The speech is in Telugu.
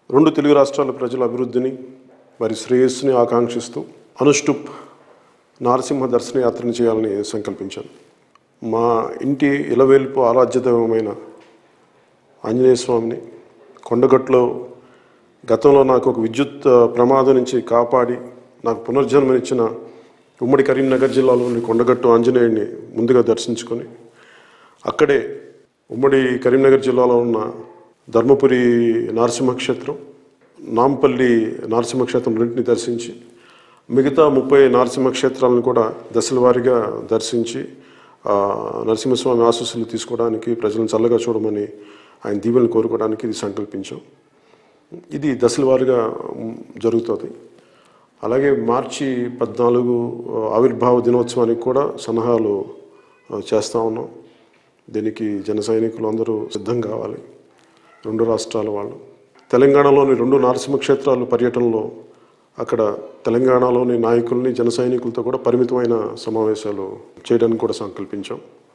రెండు తెలుగు రాష్ట్రాల ప్రజల అభివృద్ధిని వారి శ్రేయస్సుని ఆకాంక్షిస్తూ అనుష్టుప్ నారసింహ దర్శనయాత్రని చేయాలని సంకల్పించాను మా ఇంటి ఇలవేల్పు ఆరాధ్య దైవమైన ఆంజనేయ స్వామిని కొండగట్టులో గతంలో నాకు ఒక విద్యుత్ ఆ, ప్రమాదం నుంచి కాపాడి నాకు పునర్జన్మనిచ్చిన ఉమ్మడి కరీంనగర్ జిల్లాలోని కొండగట్టు ఆంజనేయుడిని ముందుగా దర్శించుకొని అక్కడే ఉమ్మడి కరీంనగర్ జిల్లాలో ఉన్న ధర్మపురి నరసింహ క్షేత్రం నాంపల్లి నరసింహ క్షేత్రం రెండింటిని దర్శించి మిగతా ముప్పై నరసింహ క్షేత్రాలను కూడా దశల వారీగా దర్శించి ఆ, నరసింహస్వామి ఆశీస్సులు తీసుకోవడానికి ప్రజలను చల్లగా చూడమని ఆయన దీవెనలు కోరుకోవడానికి ఇది సంకల్పించాం ఇది దశల వారీగా మ్, జరుగుతుంది అలాగే మార్చి పద్నాలుగు ఆ, ఆవిర్భావ దినోత్సవానికి కూడా సన్నాహాలు ఆ, చేస్తూ ఉన్నాం దీనికి జన సైనికులు అందరూ సిద్ధం కావాలి రెండు రాష్ట్రాల వాళ్ళు తెలంగాణలోని రెండు నరసింహ క్షేత్రాలు పర్యటనలో అక్కడ తెలంగాణలోని నాయకుల్ని జన సైనికులతో కూడా పరిమితమైన సమావేశాలు చేయడానికి కూడా సంకల్పించాం